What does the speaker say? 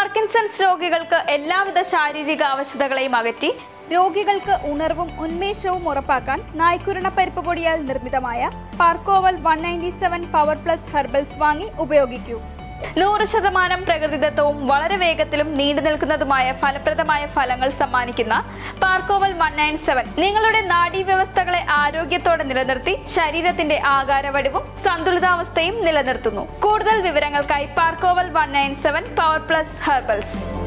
Parkinson's രോഗികൾക്ക് എല്ലാവിധ ശാരീരിക അവശതകളെയും അകറ്റി രോഗികൾക്ക് ഉണർവും ഉന്മേഷവും ഉറപ്പാക്കാൻ നായ്ക്കുരുണ പരിപ്പ് പൊടിയാൽ നിർമ്മിതമായ പാർക്കോവൽ one ninety seven power plus herbals വാങ്ങി ഉപയോഗിക്കൂ നൂറ് ശതമാനം പ്രകൃതിദത്തവും വളരെ വേഗത്തിലും നീണ്ടു നിൽക്കുന്നതുമായ ഫലപ്രദമായ ഫലങ്ങൾ സമ്മാനിക്കുന്ന പാർക്കോവൽ വൺ നയൻ സെവൻ നിങ്ങളുടെ നാഡീവ്യവസ്ഥകളെ ആരോഗ്യത്തോടെ നിലനിർത്തി ശരീരത്തിന്റെ ആകാരവടിവും സന്തുലിതാവസ്ഥയും നിലനിർത്തുന്നു കൂടുതൽ വിവരങ്ങൾക്കായി പാർക്കോവൽ one nine seven power plus herbals